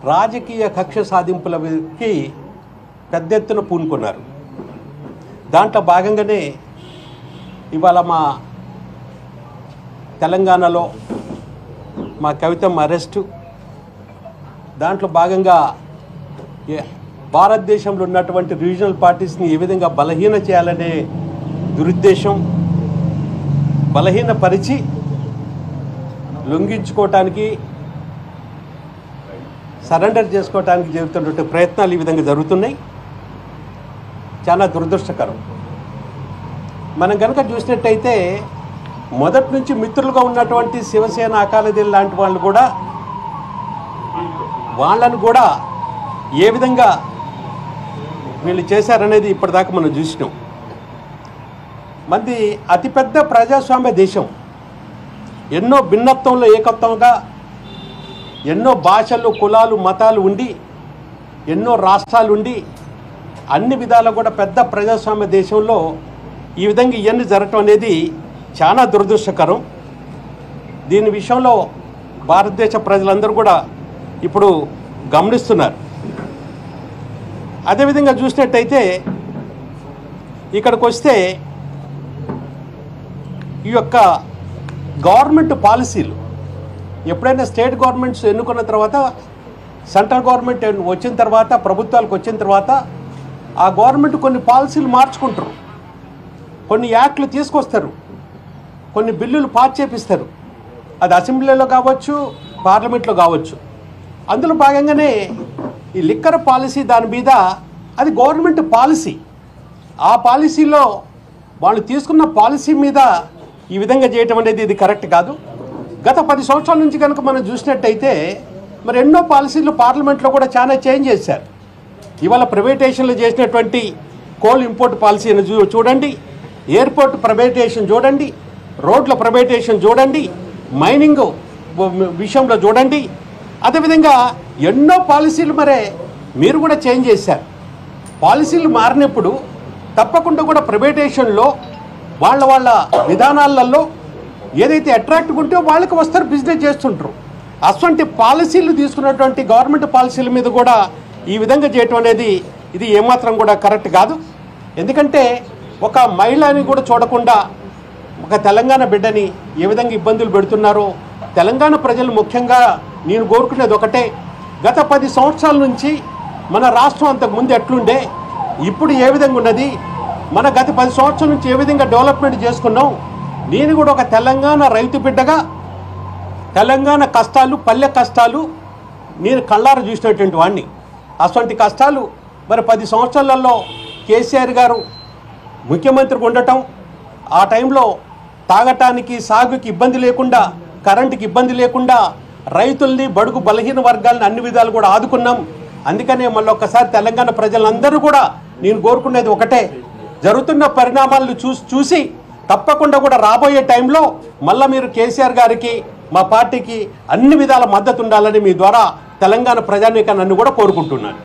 రాజకీయ కక్ష సాధింపులకి పెద్ద ఎత్తున పూనుకున్నారు దాంట్లో భాగంగానే ఇవాళ మా తెలంగాణలో మా కవితమ్మ అరెస్టు దాంట్లో భాగంగా ఏ- భారతదేశంలో ఉన్నటువంటి రీజనల్ పార్టీస్ని ఏ విధంగా బలహీన చేయాలనే దురుద్దేశం బలహీనపరిచి లొంగించుకోవటానికి సరెండర్ చేసుకోవటానికి జరుగుతున్నటువంటి ప్రయత్నాలు ఈ విధంగా జరుగుతున్నాయి చాలా దురదృష్టకరం మనం కనుక చూసినట్టయితే మొదటి నుంచి మిత్రులుగా ఉన్నటువంటి శివసేన అకాలదీన్ లాంటి వాళ్ళు కూడా వాళ్ళను కూడా ఏ విధంగా వీళ్ళు చేశారనేది ఇప్పటిదాకా మనం చూసినాం మంది అతిపెద్ద ప్రజాస్వామ్య దేశం ఎన్నో భిన్నత్వంలో ఏకత్వంగా ఎన్నో భాషలు కులాలు మతాలు ఉండి ఎన్నో రాష్ట్రాలు ఉండి అన్ని విధాలు కూడా పెద్ద ప్రజాస్వామ్య దేశంలో ఈ విధంగా ఇవన్నీ జరగటం అనేది చాలా దురదృష్టకరం దీని విషయంలో భారతదేశ ప్రజలందరూ కూడా ఇప్పుడు గమనిస్తున్నారు అదేవిధంగా చూసినట్టయితే ఇక్కడికి వస్తే ఈ యొక్క గవర్నమెంట్ పాలసీలు ఎప్పుడైనా స్టేట్ గవర్నమెంట్స్ ఎన్నుకున్న తర్వాత సెంట్రల్ గవర్నమెంట్ వచ్చిన తర్వాత ప్రభుత్వాలకు వచ్చిన తర్వాత ఆ గవర్నమెంట్ కొన్ని పాలసీలు మార్చుకుంటారు కొన్ని యాక్ట్లు తీసుకొస్తారు కొన్ని బిల్లులు పాస్ చేపిస్తారు అది అసెంబ్లీలో కావచ్చు పార్లమెంట్లో కావచ్చు అందులో భాగంగానే ఈ లిక్కర్ పాలసీ దాని మీద అది గవర్నమెంట్ పాలసీ ఆ పాలసీలో వాళ్ళు తీసుకున్న పాలసీ మీద ఈ విధంగా చేయటం అనేది ఇది కరెక్ట్ కాదు గత పది సంవత్సరాల నుంచి కనుక మనం చూసినట్టయితే మరి ఎన్నో పాలసీలు పార్లమెంట్లో కూడా చాలా చేంజ్ చేశారు ఇవాళ ప్రైవేటేషన్లు చేసినటువంటి కోల్ ఇంపోర్ట్ పాలసీని చూ చూడండి ఎయిర్పోర్ట్ ప్రైవేటేషన్ చూడండి రోడ్ల ప్రైవేటేషన్ చూడండి మైనింగ్ వ- విషయంలో చూడండి అదేవిధంగా ఎన్నో పాలసీలు మరే మీరు కూడా చేంజ్ చేశారు పాలసీలు మారినప్పుడు తప్పకుండా కూడా ప్రైవేటేషన్లో వాళ్ళ వాళ్ళ విధానాలలో ఏదైతే అట్రాక్టివ్ ఉంటే వాళ్ళకి వస్తారు బిజినెస్ చేస్తుంటారు అటువంటి పాలసీలు తీసుకున్నటువంటి గవర్నమెంట్ పాలసీల మీద కూడా ఈ విధంగా చేయటం అనేది ఇది ఏమాత్రం కూడా కరెక్ట్ కాదు ఎందుకంటే ఒక మహిళని కూడా చూడకుండా ఒక తెలంగాణ బిడ్డని ఏ విధంగా ఇబ్బందులు పెడుతున్నారో తెలంగాణ ప్రజలు ముఖ్యంగా నేను కోరుకునేది ఒకటే గత పది సంవత్సరాల నుంచి మన రాష్ట్రం అంతకు ముందు ఎట్లుండే ఇప్పుడు ఏ విధంగా ఉన్నది మన గత పది సంవత్సరాల నుంచి ఏ విధంగా డెవలప్మెంట్ చేసుకున్నాం నేను కూడా ఒక తెలంగాణ రైతు బిడ్డగా తెలంగాణ కష్టాలు పల్లె కష్టాలు నేను కళ్ళార చూసినటువంటి వాడిని అటువంటి కష్టాలు మరి పది సంవత్సరాలలో కేసీఆర్ గారు ముఖ్యమంత్రికి ఉండటం ఆ టైంలో తాగటానికి సాగుకి ఇబ్బంది లేకుండా కరెంటుకి ఇబ్బంది లేకుండా రైతుల్ని బడుగు బలహీన వర్గాలను అన్ని విధాలు కూడా ఆదుకున్నాం అందుకనే మళ్ళీ ఒక్కసారి తెలంగాణ ప్రజలందరూ కూడా నేను కోరుకునేది ఒకటే జరుగుతున్న పరిణామాలను చూసి చూసి తప్పకుండా కూడా రాబోయే టైంలో మళ్ళీ మీరు కేసీఆర్ గారికి మా పార్టీకి అన్ని విధాల మద్దతు ఉండాలని మీ ద్వారా తెలంగాణ ప్రజానీకాన్ని కూడా కోరుకుంటున్నాను